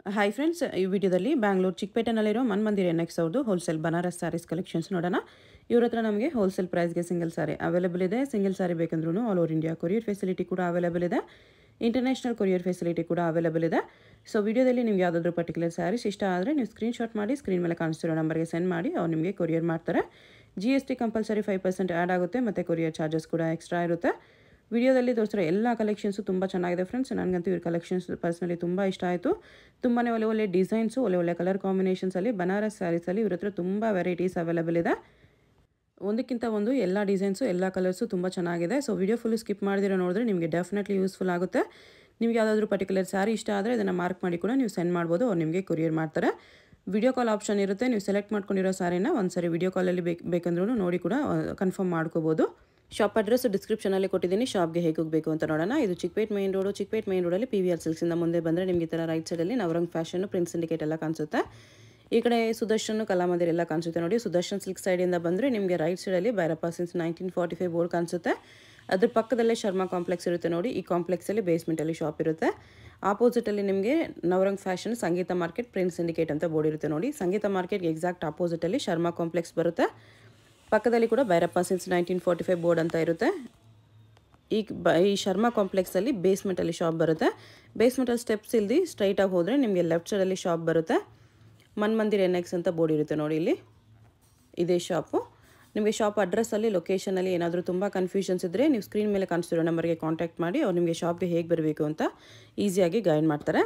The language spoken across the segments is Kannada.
ಹಾಯ್ ಫ್ರೆಂಡ್ಸ್ ಈ ವಿಡಿಯೋದಲ್ಲಿ ಬ್ಯಾಂಗ್ಳೂರು ಚಿಕ್ಕಪೇಟೆನಲ್ಲಿರೋ ಮನ್ಮಂದಿರ ಎನ್ ಎಕ್ಸ್ ಅವ್ರದ್ದು ಹೋಲ್ಸೇಲ್ ಬನಾರಸ್ ಸ್ಯಾರೀಸ್ ಕಲೆಕ್ಷನ್ಸ್ ನೋಡೋಣ ಇವ್ರ ಹತ್ರ ನಮಗೆ ಹೋಲ್ಸೇಲ್ ಪ್ರೈಸ್ಗೆ ಸಿಂಗಲ್ ಸಾರಿ ಅವೈಲೇಬಲ್ ಇದೆ ಸಿಂಗಲ್ ಸಾರಿ ಬೇಕಂದ್ರೂ all over India courier facility ಕೂಡ ಅವೈಲೇಬಲ್ ಇದೆ ಇಂಟರ್ನ್ಯಾಷನಲ್ ಕೊರಿಯರ್ ಫೆಸಿಲಿಟಿ ಕೂಡ ಅವೈಲೇಬಲ್ ಇದೆ ಸೊ ವಿಡಿಯೋದಲ್ಲಿ ನಿಮ್ಗೆ ಯಾವುದಾದ್ರೂ ಪರ್ಟಿಕ್ಯುಲರ್ ಸ್ಯಾರೀಸ್ ಇಷ್ಟ ಆದರೆ ನೀವು ಸ್ಕ್ರೀನ್ಶಾಟ್ ಮಾಡಿ ಸ್ಕ್ರೀನ್ ಮೇಲೆ ಕಾಣಿಸ್ತಿರೋ ನಂಬರ್ಗೆ ಸೆಂಡ್ ಮಾಡಿ ಅವ್ರು ನಿಮಗೆ ಕೊರಿಯರ್ ಮಾಡ್ತಾರೆ G S T compulsory five percent add ಆಗುತ್ತೆ ಮತ್ತು ಕೊರಿಯರ್ ಚಾರ್ಜಸ್ ಕೂಡ ಎಕ್ಸ್ಟ್ರಾ ಇರುತ್ತೆ ವಿಡಿಯೋದಲ್ಲಿ ತೋರಿಸಿರೋ ಎಲ್ಲ ಕಲೆಕ್ಷನ್ಸು ತುಂಬ ಚೆನ್ನಾಗಿದೆ ಫ್ರೆಂಡ್ಸ್ ನನಗಂತೂ ಇವ್ರ ಕಲೆಕ್ಷನ್ಸ್ ಪರ್ಸ್ನಲಿ ತುಂಬ ಇಷ್ಟ ಆಯಿತು ತುಂಬಾ ಒಳ್ಳೆ ಒಳ್ಳೆ ಡಿಸೈನ್ಸು ಒಳ್ಳೆ ಒಳ್ಳೆ ಕಲರ್ ಕಾಂಬಿನೇಷನ್ಸಲ್ಲಿ ಬನಾರಸ್ ಸ್ಯಾರೀಸಲ್ಲಿ ಇವ್ರ ಹತ್ರ ತುಂಬ ವೆರೈಟೀಸ್ ಅವೈಲೇಬಲ್ ಇದೆ ಒಂದಕ್ಕಿಂತ ಒಂದು ಎಲ್ಲ ಡಿಸೈನ್ಸು ಎಲ್ಲ ಕಲರ್ಸು ತುಂಬ ಚೆನ್ನಾಗಿದೆ ಸೊ ವಿಡಿಯೋ ಫುಲ್ ಸ್ಕಿಪ್ ಮಾಡಿದಿರೋ ನೋಡಿದ್ರೆ ನಿಮಗೆ ಡೆಫಿನೆಟ್ಲಿ ಯೂಸ್ಫುಲ್ ಆಗುತ್ತೆ ನಿಮ್ಗೆ ಯಾವುದಾದ್ರೂ ಪರ್ಟಿಕ್ಯುಲರ್ ಸ್ಯಾರಿ ಇಷ್ಟ ಆದರೆ ಇದನ್ನು ಮಾರ್ಕ್ ಮಾಡಿ ಕೂಡ ನೀವು ಸೆಂಡ್ ಮಾಡ್ಬೋದು ಅವ್ರು ನಿಮಗೆ ಕೊರಿಯರ್ ಮಾಡ್ತಾರೆ ವಿಡಿಯೋ ಕಾಲ್ ಆಪ್ಷನ್ ಇರುತ್ತೆ ನೀವು ಸೆಲೆಕ್ಟ್ ಮಾಡ್ಕೊಂಡಿರೋ ಸ್ಯಾರಿನ ಒಂದು ಸರಿ ವಿಡಿಯೋ ಕಾಲಲ್ಲಿ ಬೇಕು ಬೇಕಂದ್ರೂ ನೋಡಿ ಕೂಡ ಕನ್ಫರ್ಮ್ ಮಾಡ್ಕೋಬೋದು ಶಾಪ್ ಅಡ್ರೆಸ್ ಡಿಸ್ಕ್ರಿಪ್ಷನಲ್ಲಿ ಕೊಟ್ಟಿದ್ದೀನಿ ಶಾಪ್ಗೆ ಹೇಗೆ ಹೋಗಬೇಕು ಅಂತ ನೋಡೋಣ ಇದು Chickpet main road Chickpet main ರೋಡಲ್ಲಿ ಪಿ ವಿ ಆರ್ ಸಿಲ್ಕ್ಸಿಂದ ಮುಂದೆ ಬಂದರೆ ನಿಮಗೆ ಈ ಥರ ರೈಟ್ ಸೈಡಲ್ಲಿ ನವರಂಗ್ ಫ್ಯಾಷನ್ ಪ್ರಿನ್ಸ್ ಸಿಂಡಿಕೇಟ್ ಎಲ್ಲ ಕಾಣಿಸುತ್ತೆ ಈ ಕಡೆ ಸುದರ್ಶನ್ ಕಲಾಮಂದಿರ್ ಎಲ್ಲ ಕಾಣಿಸುತ್ತೆ ನೋಡಿ ಸುದರ್ಶನ್ ಸಿಲ್ಕ್ ಸೈಡಿಂದ ಬಂದರೆ ನಿಮಗೆ ರೈಟ್ ಸೈಡಲ್ಲಿ Bhairappa since nineteen forty five board ಕಾಣಿಸುತ್ತೆ ಅದ್ರ ಪಕ್ಕದಲ್ಲೇ ಶರ್ಮಾ ಕಾಂಪ್ಲೆಕ್ಸ್ ಇರುತ್ತೆ ನೋಡಿ ಈ ಕಾಂಪ್ಲೆಕ್ಸಲ್ಲಿ ಬೇಸ್ಮೆಂಟಲ್ಲಿ ಶಾಪ್ ಇರುತ್ತೆ ಆಪೋಸಿಟಲ್ಲಿ ನಿಮಗೆ Navrang fashion Sangeetha market prince syndicate ಅಂತ ಬೋರ್ಡ್ ಇರುತ್ತೆ ನೋಡಿ ಸಂಗೀತ ಮಾರ್ಕೆಟ್ಗೆ ಎಕ್ಸಾಕ್ಟ್ ಆಪೋಸಿಟಲ್ಲಿ ಶರ್ಮಾ ಕಾಂಪ್ಲೆಕ್ಸ್ ಬರುತ್ತೆ ಪಕ್ಕದಲ್ಲಿ ಕೂಡ Bhairappa since nineteen forty five board ಅಂತ ಇರುತ್ತೆ ಈ ಬ ಈ ಶರ್ಮಾ ಕಾಂಪ್ಲೆಕ್ಸಲ್ಲಿ ಬೇಸ್ಮೆಂಟಲ್ಲಿ ಶಾಪ್ ಬರುತ್ತೆ ಬೇಸ್ಮೆಂಟಲ್ಲಿ ಸ್ಟೆಪ್ಸ್ ಇಲ್ದಿ ಸ್ಟ್ರೈಟಾಗಿ ಹೋದರೆ ನಿಮಗೆ ಲೆಫ್ಟ್ ಸೈಡಲ್ಲಿ ಶಾಪ್ ಬರುತ್ತೆ ಮನ್ಮಂದಿರ್ ಎನ್ ಎಕ್ಸ್ ಅಂತ ಬೋರ್ಡ್ ಇರುತ್ತೆ ನೋಡಿ ಇಲ್ಲಿ ಇದೇ ಶಾಪು ನಿಮಗೆ ಶಾಪ್ ಅಡ್ರೆಸ್ಸಲ್ಲಿ ಲೊಕೇಶನಲ್ಲಿ ಏನಾದರೂ ತುಂಬ ಕನ್ಫ್ಯೂಷನ್ಸ್ ಇದ್ದರೆ ನೀವು ಸ್ಕ್ರೀನ್ ಮೇಲೆ ಕಾಣಿಸ್ತಿರೋ ನಂಬರ್ಗೆ ಕಾಂಟ್ಯಾಕ್ಟ್ ಮಾಡಿ ಅವ್ರು ನಿಮಗೆ ಶಾಪ್ಗೆ ಹೇಗೆ ಬರಬೇಕು ಅಂತ ಈಸಿಯಾಗಿ ಗೈಡ್ ಮಾಡ್ತಾರೆ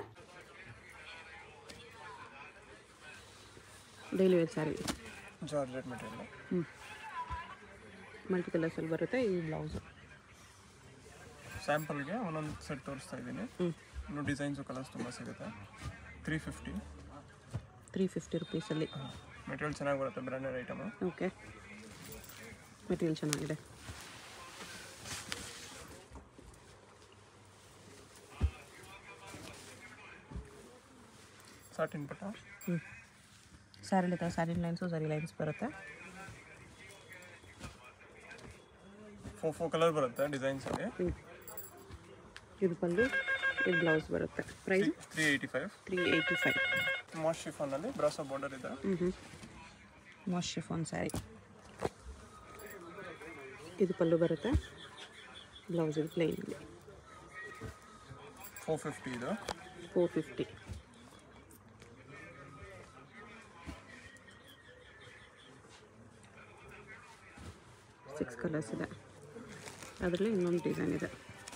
daily wear sari georgette material ಹ್ಞೂ ಮಲ್ಟಿ ಕಲರ್ಸಲ್ಲಿ ಬರುತ್ತೆ ಈ ಬ್ಲೌಸು ಸ್ಯಾಂಪಲ್ಗೆ ಒಂದೊಂದು ಸೆಟ್ ತೋರಿಸ್ತಾ ಇದ್ದೀನಿ ಇನ್ನು ಡಿಸೈನ್ಸು ಕಲರ್ಸ್ ತುಂಬ ಸಿಗುತ್ತೆ ತ್ರೀ ಫಿಫ್ಟಿ ತ್ರೀ ಫಿಫ್ಟಿ ರುಪೀಸಲ್ಲಿ ಮೆಟೀರಿಯಲ್ ಚೆನ್ನಾಗಿ ಬರುತ್ತೆ ಬ್ರ್ಯಾಂಡೆಡ್ ಐಟಮು ಓಕೆ ಮೆಟೀರಿಯಲ್ ಚೆನ್ನಾಗಿದೆ ಸಾಟಿನ್ ಪಟ ಹ್ಞೂ ಸ್ಯಾರಿಲಿ ಥರ ಸ್ಯಾರಿ ಲೈನ್ಸು ಸರಿ ಲೈನ್ಸ್ ಬರುತ್ತೆ ಫೋ ಫೋ ಕಲರ್ ಬರುತ್ತೆ ಡಿಸೈನ್ಸಲ್ಲಿ ಹ್ಞೂ ಇದು ಬಂದು ಇದು ಬ್ಲೌಸ್ ಬರುತ್ತೆ price three eighty five three eighty five ಮಾಸ್ ಶಿಫಾನಲ್ಲಿ ಬ್ರಾಸೋ ಬಾರ್ಡರ್ ಇದೆ ಹ್ಞೂ ಹ್ಞೂ ಮಾಸ್ ಶಿಫಾನ್ ಸ್ಯಾರಿ ಇದು ಪಲ್ಲು ಬರುತ್ತೆ ಬ್ಲೌಸ್ ಇದು ಪ್ಲೈನಲ್ಲಿ ಫೋರ್ ಫಿಫ್ಟಿ ಇದು ಫೋರ್ ಫಿಫ್ಟಿ ಸಿಕ್ಸ್ ಕಲರ್ಸ್ ಇದೆ ಅದರಲ್ಲಿ ಇನ್ನೊಂದು ಡಿಸೈನ್ ಇದೆ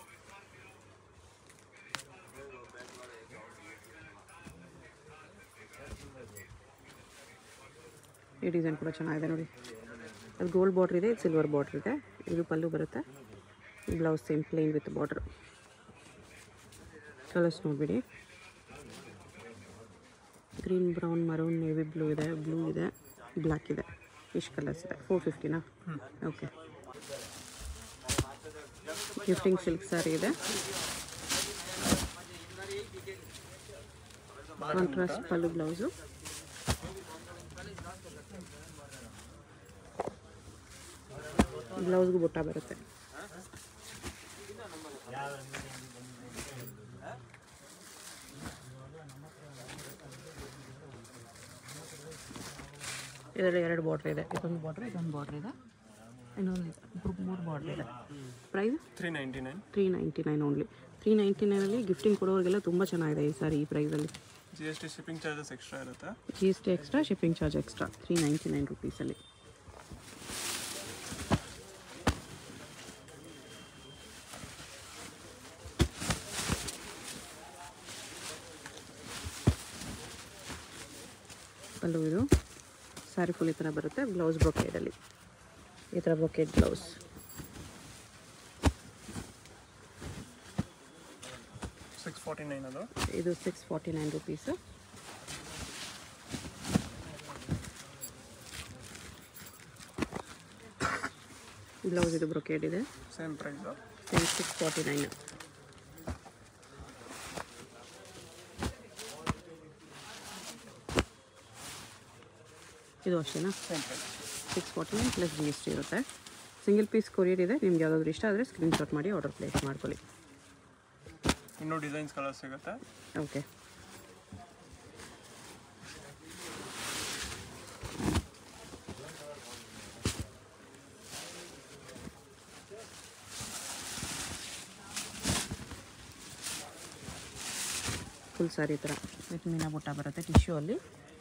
ಈ ಡಿಸೈನ್ ಕೂಡ ಚೆನ್ನಾಗಿದೆ ನೋಡಿ ಅದು ಗೋಲ್ಡ್ ಬಾರ್ಡ್ರ್ ಇದೆ ಸಿಲ್ವರ್ ಬಾರ್ಡ್ರ್ ಇದೆ ಇದು ಪಲ್ಲು ಬರುತ್ತೆ blouse same plain with border colours ನೋಡಿಬಿಡಿ green brown maroon navy blue ಇದೆ ಬ್ಲೂ ಇದೆ ಬ್ಲ್ಯಾಕ್ ಇದೆ ಇಷ್ಟು ಕಲರ್ಸ್ ಇದೆ ಫೋರ್ ಫಿಫ್ಟಿನಾ ಓಕೆ ಗಿಫ್ಟಿಂಗ್ ಸಿಲ್ಕ್ ಸ್ಯಾರಿ ಇದೆ ಕಾಂಟ್ರಾಸ್ಟ್ ಪಲ್ಲು ಬ್ಲೌಸು ಬ್ಲೌಸ್ಗೂ ಬುಟ್ಟ ಬರುತ್ತೆ ಇದರಲ್ಲಿ ಎರಡು ಬಾರ್ಡ್ರ್ ಇದೆ ಇದೊಂದು ಬಾರ್ಡ್ರ್ ಇದೊಂದು ಬಾರ್ಡ್ರ್ ಇದೆ ಇನ್ನೊಂದು ಇದೆ ಮೂರು- ಮೂರು ಬಾರ್ಡ್ರ್ ಇದೆ price three ninety nine three ninety nine only three ninety ನೈನಲ್ಲಿ ಗಿಫ್ಟಿಂಗ್ ಕೊಡೋರಿಗೆಲ್ಲ ತುಂಬ ಚೆನ್ನಾಗಿದೆ ಈ ಸಾರಿ ಈ ಪ್ರೈಸಲ್ಲಿ G S T shipping charges extra ಇರುತ್ತೆ G S T extra shipping charge extra three ninety nine ರುಪೀಸಲ್ಲಿ ಪಲ್ಲು ಇದು ಸ್ಯಾರಿ ಫುಲ್ ಈ ಥರ ಬರುತ್ತೆ ಬ್ಲೌಸ್ ಬ್ರೊಕೇಡಲ್ಲಿ ಈ ಥರ brocade blouse six forty nine ಅದು ಇದು six forty nine rupees blouse ಇದು ಬ್ರೊಕೇಡ್ ಇದೆ same price same six forty nine ಇದು ಅಷ್ಟೇನಾ same price six forty nine plus G S T ಇರುತ್ತೆ ಸಿಂಗಲ್ ಪೀಸ್ ಕೊರಿಯರ್ ಇದೆ ನಿಮ್ಗೆ ಯಾವುದಾದ್ರೂ ಇಷ್ಟ ಆದರೆ ಸ್ಕ್ರೀನ್ಶಾಟ್ ಮಾಡಿ ಆರ್ಡರ್ ಪ್ಲೇಸ್ ಮಾಡ್ಕೊಳ್ಳಿ ಇನ್ನೂ ಡಿಸೈನ್ಸ್ ಕಲರ್ ಸಿಗುತ್ತೆ ಓಕೆ ಫುಲ್ ಸ್ಯಾರಿ ಥರ ವಿತ್ ಮೀನಾ ಬುಟ್ಟ ಬರುತ್ತೆ ಟಿಶ್ಯೂ ಅಲ್ಲಿ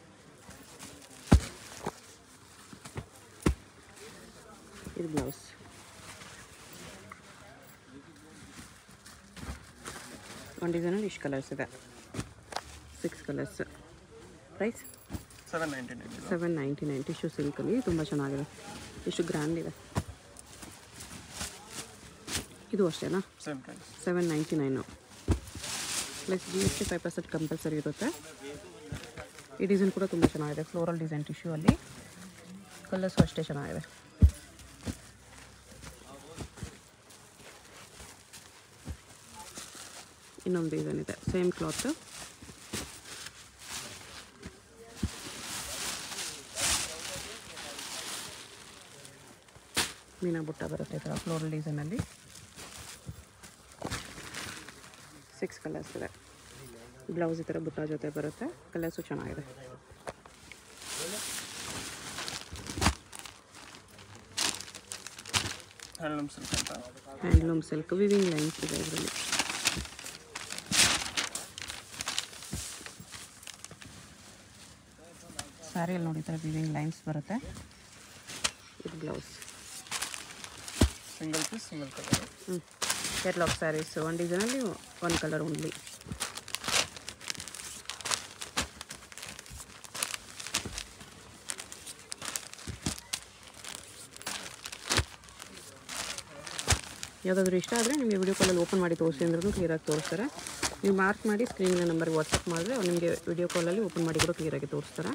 ಇದು ಬ್ಲೌಸ್ ಒಂದು ಡಿಸೈನಲ್ಲಿ ಇಷ್ಟು ಕಲರ್ಸ್ ಇದೆ six colours price seven ninety nine ಇದು ಸೆವೆನ್ ನೈಂಟಿ ನೈನ್ ಟಿಶ್ಯೂ ಸಿಲ್ಕಲ್ಲಿ ತುಂಬ ಚೆನ್ನಾಗಿದೆ ಇಷ್ಟು ಗ್ರ್ಯಾಂಡ್ ಇದೆ ಇದು ಅಷ್ಟೇನಾ same price seven ninety nine plus G S T five percent compulsory ಇರುತ್ತೆ ಈ ಡಿಸೈನ್ ಕೂಡ ತುಂಬ ಚೆನ್ನಾಗಿದೆ ಫ್ಲೋರಲ್ ಡಿಸೈನ್ ಟಿಶ್ಯೂ ಅಲ್ಲಿ ಕಲರ್ಸು ಅಷ್ಟೇ ಚೆನ್ನಾಗಿದೆ ಇನ್ನೊಂದು ಡಿಸೈನ್ ಇದೆ ಸೇಮ್ ಕ್ಲಾತ್ ಮೀನಾ ಬುಟ್ಟ ಬರುತ್ತೆ ಈ ಥರ ಫ್ಲೋರಲ್ ಡಿಸೈನಲ್ಲಿ ಸಿಕ್ಸ್ ಕಲರ್ಸ್ ಇದೆ ಬ್ಲೌಸ್ ಈ ಥರ ಬುಟ್ಟ ಜೊತೆ ಬರುತ್ತೆ ಕಲರ್ಸು ಚೆನ್ನಾಗಿದೆ ಹ್ಯಾಂಡ್ಲೂಮ್ ಸಿಲ್ಕ್ ಅಂತ ಹ್ಯಾಂಡ್ಲೂಮ್ ಸಿಲ್ಕ್ ವಿವಿಂಗ್ ಲೈನ್ಸ್ ಇದೆ ಇದರಲ್ಲಿ ಸ್ಯಾರಿಯಲ್ಲಿ ನೋಡಿ ಈ ಥರ ವಿವಿಂಗ್ ಲೈನ್ಸ್ ಬರುತ್ತೆ ಇದು blouse single piece single colour ಹ್ಞೂ ಕೆಟ್ಲಾಗ್ ಸ್ಯಾರೀಸ್ ಒಂದು ಡಿಸೈನಲ್ಲಿ ಒನ್ ಕಲರ್ ಓನ್ಲಿ ಯಾವುದಾದ್ರೂ ಇಷ್ಟ ಆದರೆ ನಿಮಗೆ ವಿಡಿಯೋ ಕಾಲಲ್ಲಿ ಓಪನ್ ಮಾಡಿ ತೋರಿಸಿ ಅಂದ್ರೂ ಕ್ಲಿಯರಾಗಿ ತೋರಿಸ್ತಾರೆ ನೀವು ಮಾರ್ಕ್ ಮಾಡಿ ಸ್ಕ್ರೀನಿನ ನಂಬರ್ಗೆ ವಾಟ್ಸಪ್ ಮಾಡಿದ್ರೆ ಅವ್ರು ನಿಮಗೆ ವಿಡಿಯೋ ಕಾಲಲ್ಲಿ ಓಪನ್ ಮಾಡಿ ಕೂಡ ಕ್ಲಿಯರಾಗಿ ತೋರಿಸ್ತಾರೆ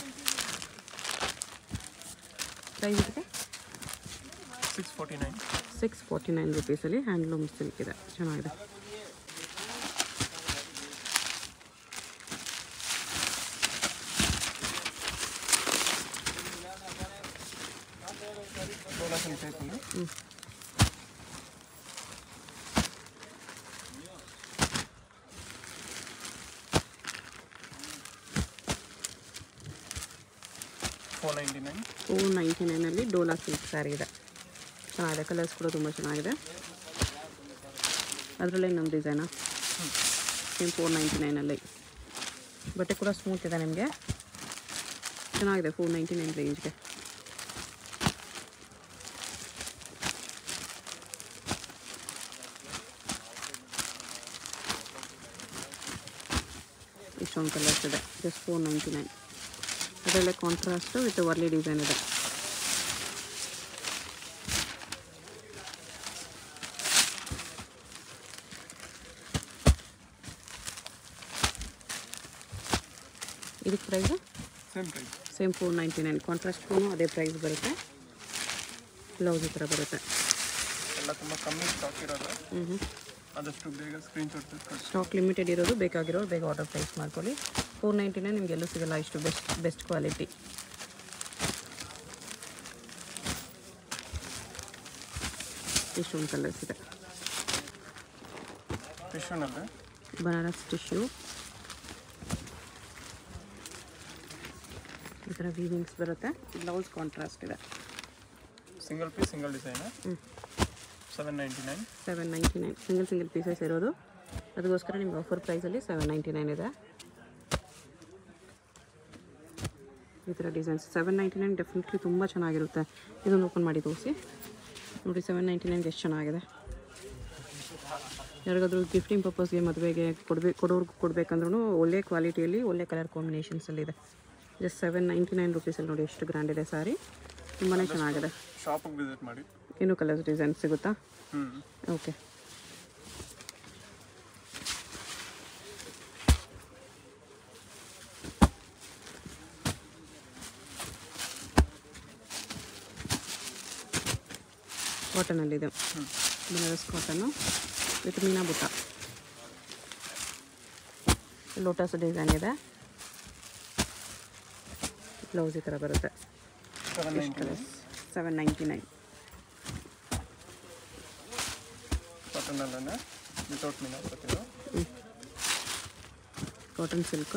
ಪ್ರೈಸ್ ಇದಕ್ಕೆ six forty nine six forty nine ರುಪೀಸಲ್ಲಿ ಹ್ಯಾಂಡ್ಲೂಮ್ ಸಿಲ್ಕ್ ಇದೆ ಚೆನ್ನಾಗಿದೆ ಡೋಲಾ ಸಿಲ್ಕ್ ಟೈಪಲ್ಲಿ ಹ್ಞೂ four ninety nine four ninety ನೈನಲ್ಲಿ ಡೋಲಾ ಸಿಲ್ಕ್ ಸ್ಯಾರಿ ಇದೆ ಚೆನ್ನಾಗಿದೆ ಕಲರ್ಸ್ ಕೂಡ ತುಂಬ ಚೆನ್ನಾಗಿದೆ ಅದರಲ್ಲೇ ಇನ್ನೊಂದು ಡಿಸೈನಾ ಸೇಮ್ ಫೋರ್ ನೈಂಟಿ ನೈನಲ್ಲಿ ಬಟ್ಟೆ ಕೂಡ ಸ್ಮೂತ್ ಇದೆ ನಿಮಗೆ ಚೆನ್ನಾಗಿದೆ ಫೋರ್ ನೈಂಟಿ ನೈನ್ ರೇಂಜ್ಗೆ ಇಷ್ಟೊಂದು ಕಲರ್ಸ್ ಇದೆ ಜಸ್ಟ್ ಫೋರ್ ನೈಂಟಿ ನೈನ್ ಅದರಲ್ಲೇ ಕಾಂಟ್ರಾಸ್ಟು ವಿತ್ ವರ್ಲಿ ಡಿಸೈನ್ ಇದೆ ಇದಕ್ಕೆ price same price same four ninety nine ಕಾಂಟ್ರಾಸ್ಟ್ಗೂ ಅದೇ ಪ್ರೈಸ್ ಬರುತ್ತೆ ಬ್ಲೌಸ್ ಈ ಥರ ಬರುತ್ತೆ ಎಲ್ಲ ತುಂಬ ಕಮ್ಮಿ ಸ್ಟಾಕ್ ಇರೋದು ಹ್ಞೂ ಹ್ಞೂ ಆದಷ್ಟು ಬೇಗ ಸ್ಕ್ರೀನ್ಶಾಟ್ ಕಳಿಸಿ ಸ್ಟಾಕ್ ಲಿಮಿಟೆಡ್ ಇರೋದು ಬೇಕಾಗಿರೋರು ಬೇಗ ಆರ್ಡರ್ ಪ್ಲೇಸ್ ಮಾಡ್ಕೊಳ್ಳಿ ಫೋರ್ ನೈಂಟಿ ನೈನ್ ನಿಮ್ಗೆ ಎಲ್ಲೂ ಸಿಗಲ್ಲ ಇಷ್ಟು ಬೆಸ್ಟ್ ಬೆಸ್ಟ್ ಕ್ವಾಲಿಟಿ ಇಷ್ಟೊಂದು ಕಲರ್ಸ್ ಇದೆ ಟಿಶ್ಯೂನಲ್ಲೇ ಬನಾರಸ್ ಟಿಶ್ಯೂ ಈ ಥರ ವೀವಿಂಗ್ಸ್ ಬರುತ್ತೆ ಬ್ಲೌಸ್ ಕಾಂಟ್ರಾಸ್ಟ್ ಇದೆ ಸಿಂಗಲ್ ಪೀಸ್ ಸಿಂಗಲ್ ಡಿಸೈನ್ ಹ್ಞೂ seven ninety nine seven ninety nine single single pieces ಇರೋದು ಅದಕ್ಕೋಸ್ಕರ ನಿಮ್ಗೆ ಆಫರ್ ಪ್ರೈಸಲ್ಲಿ ಸೆವೆನ್ ನೈಂಟಿ ನೈನ್ ಇದೆ ಈ ಥರ designs seven ninety nine definitely ತುಂಬ ಚೆನ್ನಾಗಿರುತ್ತೆ ಇದೊಂದು ಓಪನ್ ಮಾಡಿ ತೋರಿಸಿ ನೋಡಿ ಸೆವೆನ್ ನೈಂಟಿ ನೈನ್ಗೆ ಎಷ್ಟು ಚೆನ್ನಾಗಿದೆ ಯಾರಿಗಾದ್ರೂ ಗಿಫ್ಟಿಂಗ್ ಪರ್ಪಸ್ಗೆ ಮದುವೆಗೆ ಕೊಡ್ಬೇಕು ಕೊಡೋರ್ಗೆ ಕೊಡಬೇಕಂದ್ರೂ ಒಳ್ಳೆ ಕ್ವಾಲಿಟಿಯಲ್ಲಿ ಒಳ್ಳೆ ಕಲರ್ ಕಾಂಬಿನೇಷನ್ಸಲ್ಲಿದೆ ಜಸ್ಟ್ ಸೆವೆನ್ ನೈಂಟಿ ನೈನ್ ರುಪೀಸಲ್ಲಿ ನೋಡಿ ಎಷ್ಟು ಗ್ರ್ಯಾಂಡ್ ಇದೆ ಸಾರಿ ತುಂಬಾ ಚೆನ್ನಾಗಿದೆ ಶಾಪಿಗೆ ವಿಸಿಟ್ ಮಾಡಿ ಇನ್ನೂ ಕಲರ್ಸ್ ಡಿಸೈನ್ ಸಿಗುತ್ತಾ ಹ್ಞೂ ಓಕೆ ಕಾಟನಲ್ಲಿದೆ ಬನಾರಸ್ ಕಾಟನ್ನು ವಿತ್ ಮೀನಾ ಬುಟ್ಟ ಲೋಟಸ್ ಡಿಸೈನ್ ಇದೆ ಬ್ಲೌಸ್ ಈ ಥರ ಬರುತ್ತೆ seven ninety nine seven ninety nine ಕಾಟನಲ್ಲೇ ವಿತೌಟ್ ಮೀನಾ ಬರ್ತಿರೋ cotton silk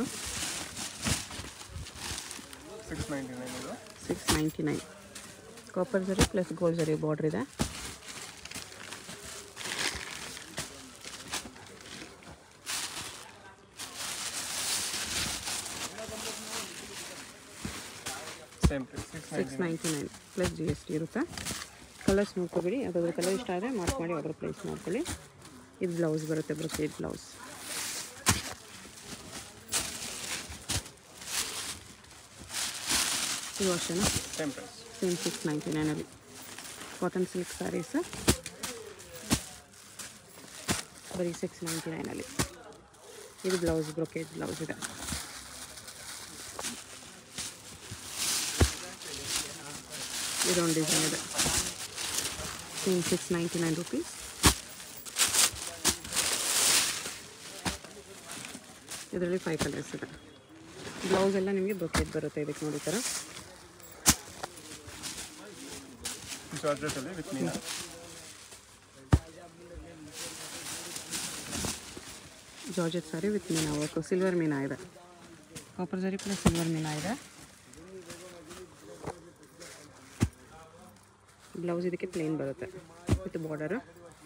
six ninety nine ಇದು ಸಿಕ್ಸ್ ನೈಂಟಿ ನೈನ್ ಕಾಪರ್ ಜರಿ ಪ್ಲಸ್ ಗೋಲ್ಡ್ ಜರಿ ಬಾರ್ಡ್ರ್ ಇದೆ same price six six ninety nine plus G S T ಇರುತ್ತೆ ಕಲರ್ಸ್ ನೋಡ್ಕೊಬೇಡಿ ಅದಾದ್ರ ಕಲರ್ ಇಷ್ಟ ಆದರೆ ಮಾರ್ಕ್ ಮಾಡಿ ಆರ್ಡರ್ ಪ್ಲೇಸ್ ಮಾಡ್ಕೊಳ್ಳಿ ಇದು ಬ್ಲೌಸ್ ಬರುತ್ತೆ ಬ್ರೊಕೇಡ್ ಬ್ಲೌಸ್ ಇದು ಅಷ್ಟೇನಾ same price same six ninety ನೈನಲ್ಲಿ ಕಾಟನ್ ಸಿಲ್ಕ್ ಸ್ಯಾರೀಸ್ ಬರೀ ಸಿಕ್ಸ್ ನೈಂಟಿ ನೈನಲ್ಲಿ ಇದು ಬ್ಲೌಸ್ ಬ್ರೊಕೇಜ್ ಬ್ಲೌಸ್ ಇದೆ ಇದೊಂದು ಡಿಸೈನ್ ಇದೆ same six ninety nine rupees ಇದರಲ್ಲಿ ಫೈವ್ ಕಲರ್ಸ್ ಇದೆ ಬ್ಲೌಸ್ ಎಲ್ಲ ನಿಮಗೆ ಬ್ರೊಕೇಜ್ ಬರುತ್ತೆ ಇದಕ್ಕೆ ನೋಡಿ ಈ ಥರ ಜಾರ್ಜೆಟಲ್ಲಿ ವಿತ್ ಮೀನಾ ಜಾರ್ಜೆಟ್ ಸಾರಿ ವಿತ್ ಮೀನಾ ವರ್ಕು ಸಿಲ್ವರ್ ಮೀನಾ ಇದೆ ಕಾಪರ್ ಜರಿ ಪ್ಲಸ್ ಸಿಲ್ವರ್ ಮೀನಾ ಇದೆ ಬ್ಲೌಸ್ ಇದಕ್ಕೆ ಪ್ಲೇನ್ ಬರುತ್ತೆ with border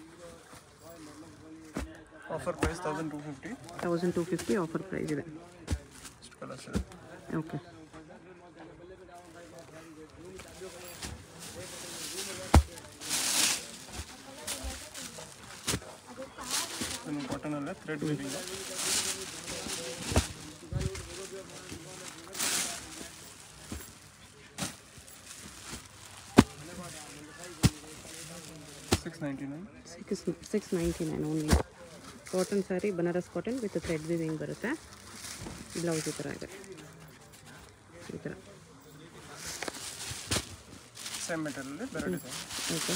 offer price thousand two fifty thousand two fifty offer price ಇದೆ ಇಷ್ಟು ಕಲರ್ಸ್ ಇದೆ ಓಕೆ ಇದನ್ನು ಕಾಟನಲ್ಲೇ thread weaving six ninety nine six six ninety nine only cotton sari Banaras cotton with thread weaving ಬರುತ್ತೆ ಬ್ಲೌಸ್ ಈ ಥರ ಇದೆ ಈ ಥರ ಸೇಮ್ ಮೆಟೀರಿಯಲ್ ಬೇರೆ ಡಿಸೈನ್ ಓಕೆ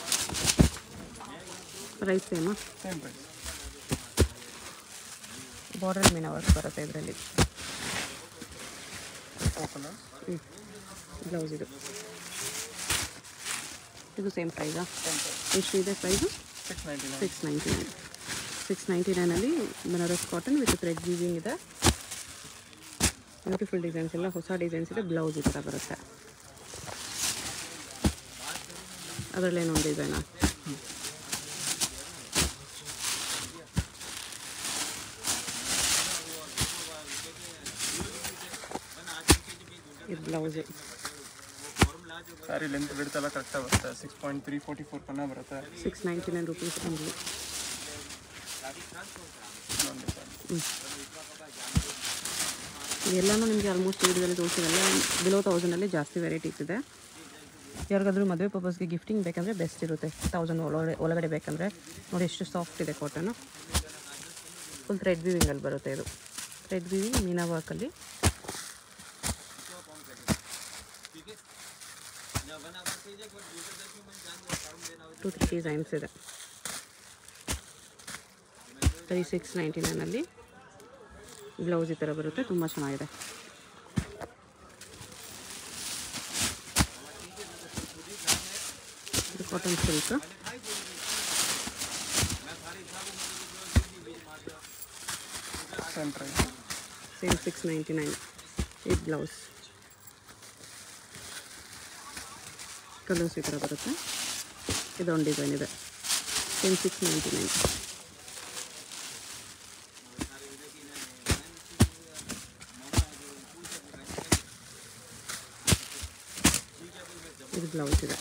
ಪ್ರೈಸ್ ಸೇಮಾ ಸೇಮ್ ಪ್ರೈಸ್ ಬಾರ್ಡರ್ ಮೀನಾ ವರ್ಕ್ ಬರುತ್ತೆ ಇದರಲ್ಲಿ ಫೋರ್ ಕಲರ್ಸ್ ಹ್ಞೂ ಬ್ಲೌಸ್ ಇದು ಇದು ಸೇಮ್ ಪ್ರೈಸಾ ಸೇಮ್ ಪ್ರೈಸ್ ಎಷ್ಟು ಇದೆ price six ninety nine six ninety nine six ninety ನೈನಲ್ಲಿ Banaras cotton with thread weaving ಇದೆ ಬ್ಯೂಟಿಫುಲ್ ಡಿಸೈನ್ಸ್ ಎಲ್ಲ ಹೊಸ ಡಿಸೈನ್ಸ್ ಇದೆ ಬ್ಲೌಸ್ ಈ ಥರ ಬರುತ್ತೆ ಅದರಲ್ಲಿ ಏನೊಂದು ಡಿಸೈನಾ ಇದು ಬ್ಲೌಸು ಸ್ಯಾರಿ ಲೆಂತ್ ಬಿಡ್ತ್ ಎಲ್ಲ ಕರೆಕ್ಟಾಗಿ ಬರುತ್ತೆ six point three forty four ಪನ್ನ ಬರುತ್ತೆ six ninety nine rupees only ಇನ್ನೊಂದು ಡಿಸೈನ್ ಎಲ್ಲನೂ ನಿಮಗೆ ಆಲ್ಮೋಸ್ಟ್ ವಿಡಿಯೋದಲ್ಲಿ ತೋರಿಸಿರಲ್ಲ ಬಿಲೋ ತೌಸಂಡಲ್ಲಿ ಜಾಸ್ತಿ ವೆರೈಟೀಸ್ ಇದೆ ಯಾರಿಗಾದ್ರೂ ಮದುವೆ ಪರ್ಪಸ್ಗೆ ಗಿಫ್ಟಿಂಗ್ ಬೇಕಂದರೆ ಬೆಸ್ಟ್ ಇರುತ್ತೆ ತೌಸಂಡ್ ಒಳಗಡೆ ಒಳಗಡೆ ಬೇಕಂದರೆ ನೋಡಿ ಎಷ್ಟು ಸಾಫ್ಟ್ ಇದೆ ಕಾಟನು ಫುಲ್ ಥ್ರೆಡ್ ವಿವಿಂಗಲ್ಲಿ ಬರುತ್ತೆ ಇದು ಥ್ರೆಡ್ ವಿವಿಂಗ್ ಮೀನಾ ವರ್ಕಲ್ಲಿ ಟು ತ್ರೀ ಡಿಸೈನ್ಸ್ ಇದೆ ತ್ರೀ ಸಿಕ್ಸ್ ನೈಂಟಿ ನೈನಲ್ಲಿ ಬ್ಲೌಸ್ ಈ ಥರ ಬರುತ್ತೆ ತುಂಬ ಚೆನ್ನಾಗಿದೆ ಇದು cotton silk same price same six ninety nine ಇದು ಬ್ಲೌಸ್ ಕಲರ್ಸ್ ಈ ಥರ ಬರುತ್ತೆ ಇದೊಂದು ಡಿಸೈನ್ ಇದೆ ಸೇಮ್ ಸಿಕ್ಸ್ ನೈಂಟಿ ನೈನ್ ಇದು ಬ್ಲೌಸ್ ಇದೆ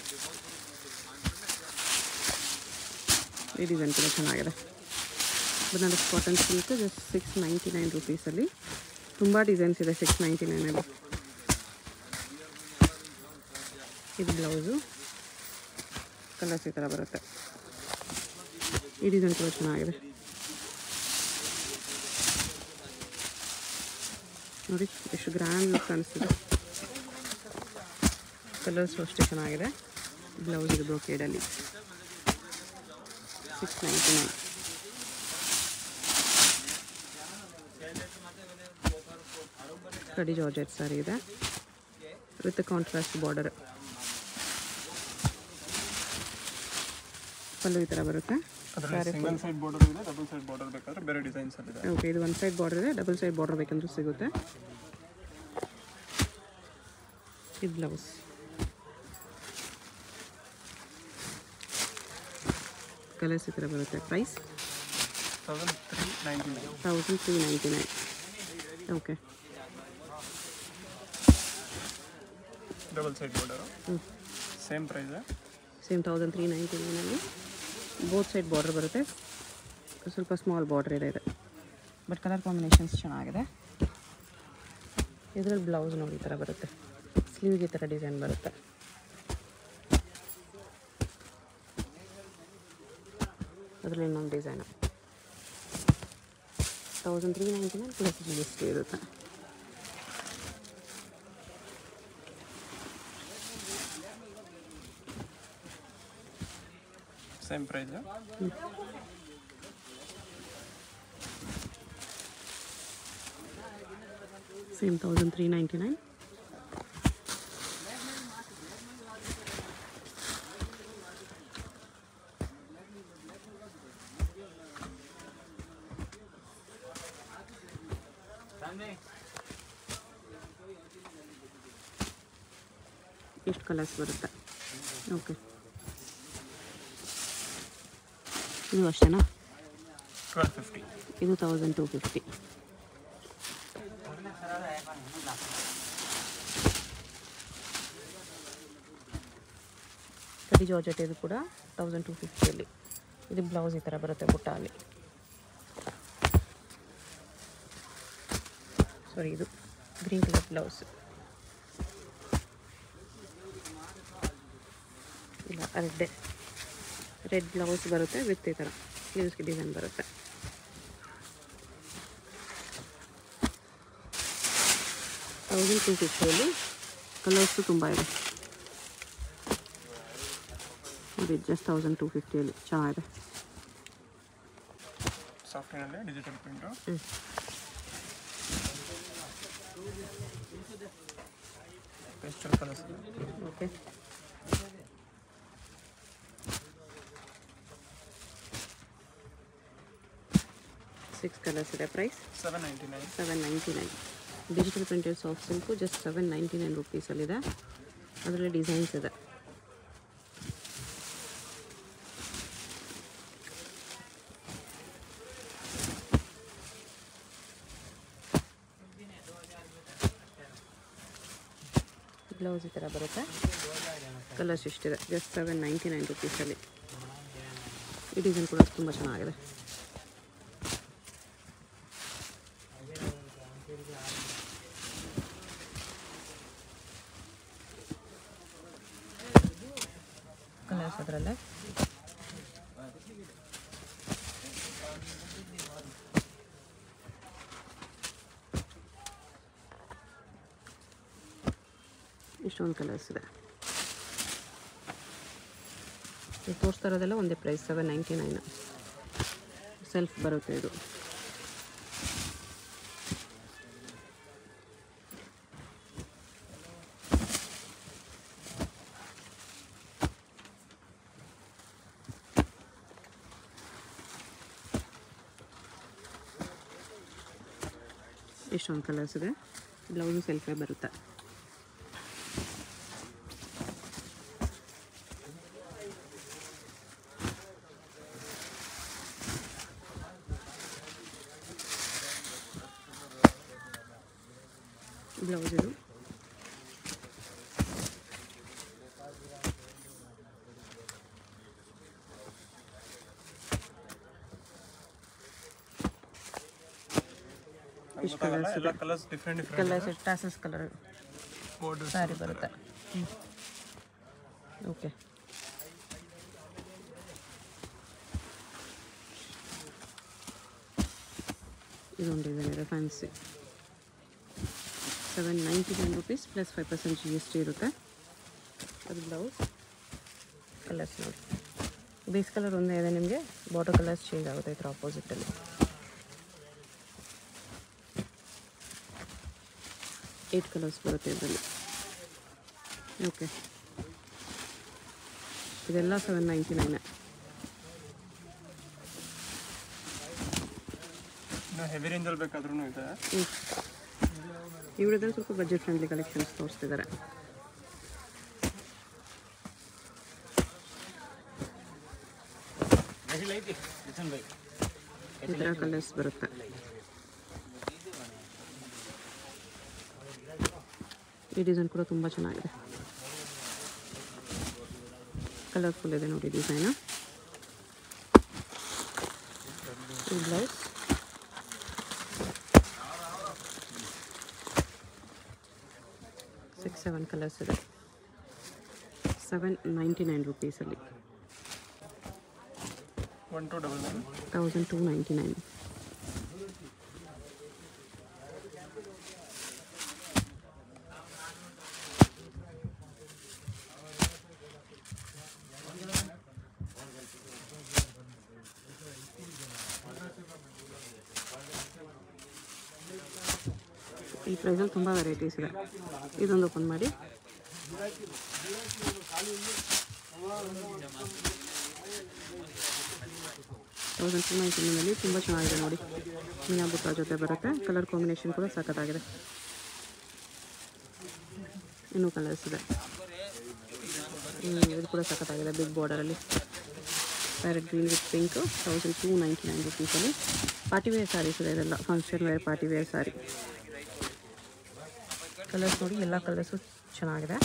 ಈ ಡಿಸೈನ್ ಕೂಡ ಚೆನ್ನಾಗಿದೆ Banaras cotton silk just six ninety nine ರುಪೀಸಲ್ಲಿ ತುಂಬ ಡಿಸೈನ್ಸ್ ಇದೆ ಸಿಕ್ಸ್ ನೈಂಟಿ ನೈನಲ್ಲಿ ಇದು ಬ್ಲೌಸು ಕಲರ್ಸ್ ಈ ಥರ ಬರುತ್ತೆ ಈ ಡಿಸೈನ್ ಕೂಡ ಚೆನ್ನಾಗಿದೆ ನೋಡಿ ಎಷ್ಟು ಗ್ರ್ಯಾಂಡ್ ಲುಕ್ ಕಾಣಿಸ್ತಿದೆ ಕಲರ್ಸು ಅಷ್ಟೇ ಚೆನ್ನಾಗಿದೆ ಬ್ಲೌಸ್ ಇದು ಬ್ರೊಕೇಡಲ್ಲಿ ಸಿಕ್ಸ್ ನೈಂಟಿ ನೈನ್ ಕಡಿ ಜಾರ್ಜೆಟ್ ಸಾರಿ ಇದೆ ವಿತ್ ಕಾಂಟ್ರಾಸ್ಟ್ ಬಾರ್ಡರ್ ಪಲ್ಲು ಈ ಥರ ಬರುತ್ತೆ ಅದರಲ್ಲಿ ಸಿಂಗಲ್ ಸೈಡ್ ಬಾರ್ಡರ್ ಇದೆ ಡಬಲ್ ಸೈಡ್ ಬಾರ್ಡರ್ ಬೇಕಾದ್ರೆ ಬೇರೆ ಡಿಸೈನ್ಸ್ ಅಲ್ಲಿ ಇದೆ ಓಕೆ ಇದು ಒನ್ ಸೈಡ್ ಬಾರ್ಡರ್ ಇದೆ ಡಬಲ್ ಸೈಡ್ ಬಾರ್ಡರ್ ಬೇಕಂದ್ರೂ ಸಿಗುತ್ತೆ ಇದು ಬ್ಲೌಸ್ ಕಲರ್ಸ್ ಈ ಥರ ಬರುತ್ತೆ price thousand three ninety nine thousand three ninety nine okay double side border ಹ್ಞೂ same price same thousand three ninety ನೈನಲ್ಲಿ both side border ಬರುತ್ತೆ ಸ್ವಲ್ಪ ಸ್ಮಾಲ್ ಬಾರ್ಡರ್ ಇದೆ ಇದು ಬಟ್ ಕಲರ್ ಕಾಂಬಿನೇಷನ್ಸ್ ಚೆನ್ನಾಗಿದೆ ಇದರಲ್ಲಿ ಬ್ಲೌಸ್ ನೋಡಿ ಈ ಥರ ಬರುತ್ತೆ ಸ್ಲೀವ್ಗೆ ಈ ಥರ ಡಿಸೈನ್ ಬರುತ್ತೆ ಅದರಲ್ಲಿ ಇನ್ನೊಂದು design thousand three ninety nine plus G S T ಇರುತ್ತೆ same price same thousand three ninety nine ಎಷ್ಟು ಕಲರ್ಸ್ ಬರುತ್ತೆ ಓಕೆ ಇದು ಅಷ್ಟೇನಾ ಟ್ವೆಲ್ ಫಿಫ್ಟಿ ಇದು ತೌಸಂಡ್ ಟು ಫಿಫ್ಟಿ ಕಡಿ ಜಾರ್ಜೆಟ್ ಇದು ಕೂಡ ತೌಸಂಡ್ ಟು ಫಿಫ್ಟಿಯಲ್ಲಿ ಇದು ಬ್ಲೌಸ್ ಈ ಥರ ಬರುತ್ತೆ ಬುಟ್ಟ ಅಲ್ಲಿ ಸಾರಿ ಇದು ಗ್ರೀನ್ ಕಲರ್ ಬ್ಲೌಸ್ ಇಲ್ಲ ರೆಡ್ ರೆಡ್ ಬ್ಲೌಸ್ ಬರುತ್ತೆ ವಿತ್ ಈ ಥರ ಸ್ಲೀವ್ಸ್ಗೆ ಡಿಸೈನ್ ಬರುತ್ತೆ ತೌಸಂಡ್ ಟು ಫಿಫ್ಟಿಯಲ್ಲಿ ಕಲರ್ಸು ತುಂಬ ಇದೆ ನೋಡಿ ಜಸ್ಟ್ ತೌಸಂಡ್ ಟು ಫಿಫ್ಟಿಯಲ್ಲಿ ಚೆನ್ನಾಗಿದೆ ಸಾಫ್ಟ್ವೇರಲ್ಲಿ ಡಿಜಿಟಲ್ ಪ್ರಿಂಟು ಹ್ಞೂ pastel colours okay six colours ಇದೆ price seven ninety nine seven ninety nine digital printed soft silk just seven ninety nine ರುಪೀಸಲ್ಲಿದೆ ಅದರಲ್ಲಿ ಡಿಸೈನ್ಸ್ ಇದೆ ಬ್ಲೌಸ್ ಈ ಥರ ಬರುತ್ತೆ ಕಲರ್ಸ್ ಇಷ್ಟಿದೆ ಜಸ್ಟ್ ಸೆವೆನ್ ನೈಂಟಿ ನೈನ್ ರುಪೀಸಲ್ಲಿ ಈ ಡಿಸೈನ್ ಕೂಡ ತುಂಬ ಚೆನ್ನಾಗಿದೆ ಕಲರ್ಸ್ ಅದರಲ್ಲೇ ಇಷ್ಟೊಂದು ಕಲರ್ಸ್ ಇದೆ ಇದು ತೋರಿಸ್ತಾ ಇರೋದೆಲ್ಲ ಒಂದೇ price seven ninety nine self ಬರುತ್ತೆ ಇದು ಇಷ್ಟೊಂದು ಕಲರ್ಸ್ ಇದೆ ಬ್ಲೌಸು ಸೆಲ್ಫೇ ಬರುತ್ತೆ ಬ್ಲೌಸ್ ಇದು ಇಷ್ಟು ಗೊತ್ತಾಗಲ್ಲ ಕಲರ್ಸ್ ಎಲ್ಲ colours different different colours tassels colour border sari ಬರುತ್ತೆ ಓಕೆ ಇದೊಂದು ಡಿಸೈನ್ ಇದೆ fancy seven ninety nine rupees plus five percent G S T ಇರುತ್ತೆ ಅದು ಬ್ಲೌಸ್ ಕಲರ್ಸ್ ನೋಡಿ ಬೇಸ್ ಕಲರ್ ಒಂದೇ ಇದೆ ನಿಮಗೆ ಬಾರ್ಡರ್ ಕಲರ್ಸ್ ಚೇಂಜ್ ಆಗುತ್ತೆ ಈ ಥರ ಆಪೋಸಿಟಲ್ಲಿ ಏಯ್ಟ್ ಕಲರ್ಸ್ ಬರುತ್ತೆ ಇದರಲ್ಲಿ ಓಕೆ ಇದೆಲ್ಲ ಸೆವೆನ್ ನೈಂಟಿ ನೈನೇ ಇನ್ನು ಹೆವಿ ರೇಂಜಲ್ಲಿ ಬೇಕಾದ್ರೂ ಇದೆ ಹ್ಞೂ ಇವಳದಲ್ಲಿ ಸ್ವಲ್ಪ ಬಜೆಟ್ ಫ್ರೆಂಡ್ಲಿ ಕಲೆಕ್ಷನ್ಸ್ ತೋರಿಸ್ತಿದ್ದಾರೆ ಈ ಥರ ಕಲರ್ಸ್ ಬರುತ್ತೆ ಈ ಡಿಸೈನ್ ಕೂಡ ತುಂಬ ಚೆನ್ನಾಗಿದೆ ಕಲರ್ಫುಲ್ ಇದೆ ನೋಡಿ ಡಿಸೈನು ಈ ಬ್ಲೌಸ್ ಸಿಕ್ಸ್ ಸೆವೆನ್ ಕಲರ್ಸ್ ಇದೆ ಸೆವೆನ್ ನೈಂಟಿ ನೈನ್ ರುಪೀಸಲ್ಲಿ one two double nine thousand two ninety nine ಈ ಪ್ರೈಸಲ್ಲಿ ತುಂಬ ವೆರೈಟೀಸ್ ಇದೆ ಇದೊಂದು ಓಪನ್ ಮಾಡಿ ತೌಸಂಡ್ ಟೂ ನೈಂಟಿ ನೈನಲ್ಲಿ ತುಂಬ ಚೆನ್ನಾಗಿದೆ ನೋಡಿ ಮೀನಾ ಬುಟ್ಟ ಜೊತೆ ಬರುತ್ತೆ ಕಲರ್ ಕಾಂಬಿನೇಷನ್ ಕೂಡ ಸಖತ್ತಾಗಿದೆ ಇನ್ನೂ ಕಲರ್ಸ್ ಇದೆ ಹ್ಮ್, ಇದು ಕೂಡ ಸಖತ್ತಾಗಿದೆ ಬಿಗ್ ಬಾರ್ಡರಲ್ಲಿ parrot green with pink thousand two ninety nine ರುಪೀಸಲ್ಲಿ ಪಾರ್ಟಿ ವೇರ್ ಸ್ಯಾರೀಸ್ ಇದೆ ಇದೆಲ್ಲ function wear party wear sari colours ನೋಡಿ ಎಲ್ಲ ಕಲರ್ಸು ಚೆನ್ನಾಗಿದೆ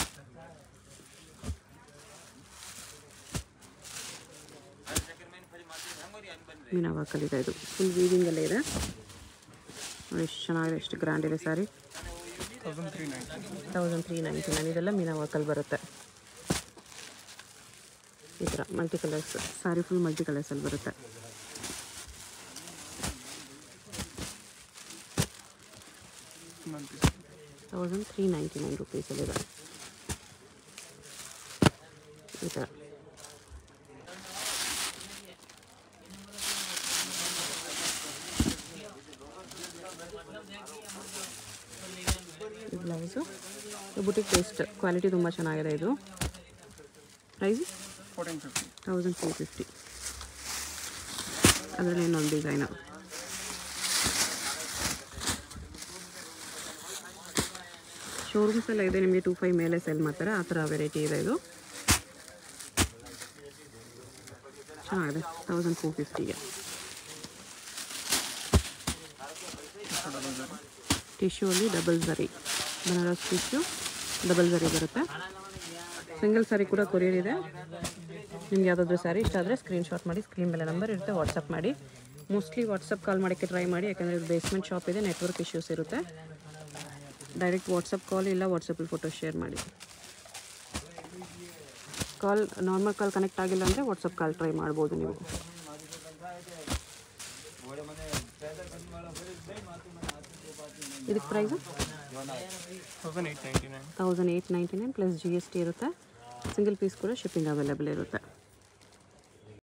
ಮೀನಾ ವರ್ಕಲ್ಲಿದೆ ಇದು ಫುಲ್ ವೀವಿಂಗಲ್ಲೇ ಇದೆ ನೋಡಿ ಎಷ್ಟು ಚೆನ್ನಾಗಿದೆ ಎಷ್ಟು ಗ್ರ್ಯಾಂಡ್ ಇದೆ sari thousand three ninety thousand three ninety nine ಇದೆಲ್ಲ ಮೀನಾ ವರ್ಕಲ್ಲಿ ಬರುತ್ತೆ ಈ ಥರ multi colours sari full multi ಕಲರ್ಸಲ್ಲಿ ಬರುತ್ತೆ one piece thousand three ninety nine ರುಪೀಸಲ್ಲಿದೆ ಈ ಥರ ಈ ಬ್ಲೌಸು ಬುಟಿಕ್ ಟೇಸ್ಟ್ ಕ್ವಾಲಿಟಿ ತುಂಬ ಚೆನ್ನಾಗಿದೆ ಇದು price fourteen fifty thousand four fifty ಅದರಲ್ಲಿ ಇನ್ನೊಂದು ಡಿಸೈನು ಶೋರೂಮ್ಸ್ ಎಲ್ಲ ಇದೆ ನಿಮಗೆ ಟೂ ಫೈವ್ ಮೇಲೆ ಸೆಲ್ ಮಾಡ್ತಾರೆ ಆ ಥರ ವೆರೈಟಿ ಇದೆ ಇದು ಚೆನ್ನಾಗಿದೆ ತೌಸಂಡ್ ಫೋರ್ ಫಿಫ್ಟಿಗೆ ಟಿಶ್ಯೂ ಅಲ್ಲಿ double zari Banaras tissue double zari ಬರುತ್ತೆ ಸಿಂಗಲ್ ಸ್ಯಾರಿ ಕೂಡ ಕೊರಿಯರ್ ಇದೆ ನಿಮ್ಗೆ ಯಾವುದಾದ್ರೂ ಸ್ಯಾರಿ ಇಷ್ಟ ಆದರೆ ಸ್ಕ್ರೀನ್ಶಾಟ್ ಮಾಡಿ ಸ್ಕ್ರೀನ್ ಮೇಲೆ ನಂಬರ್ ಇರುತ್ತೆ ವಾಟ್ಸಪ್ ಮಾಡಿ ಮೋಸ್ಟ್ಲಿ ವಾಟ್ಸಪ್ ಕಾಲ್ ಮಾಡೋಕ್ಕೆ ಟ್ರೈ ಮಾಡಿ ಯಾಕಂದರೆ ಇದು ಬೇಸ್ಮೆಂಟ್ ಶಾಪ್ ಇದೆ ನೆಟ್ವರ್ಕ್ ಇಶ್ಯೂಸ್ ಇರುತ್ತೆ ಡೈರೆಕ್ಟ್ ವಾಟ್ಸಪ್ ಕಾಲ್ ಇಲ್ಲ ವಾಟ್ಸಪ್ಪಲ್ಲಿ ಫೋಟೋ ಶೇರ್ ಮಾಡಿ ಕಾಲ್ ನಾರ್ಮಲ್ ಕಾಲ್ ಕನೆಕ್ಟ್ ಆಗಿಲ್ಲ ಅಂದರೆ ವಾಟ್ಸಪ್ ಕಾಲ್ ಟ್ರೈ ಮಾಡ್ಬೋದು ನೀವು ಇದಕ್ಕೆ price thousand eight ninety nine thousand eight ninety nine plus G S T ಇರುತ್ತೆ ಸಿಂಗಲ್ ಪೀಸ್ ಕೂಡ ಶಿಪ್ಪಿಂಗ್ ಅವೈಲೇಬಲ್ ಇರುತ್ತೆ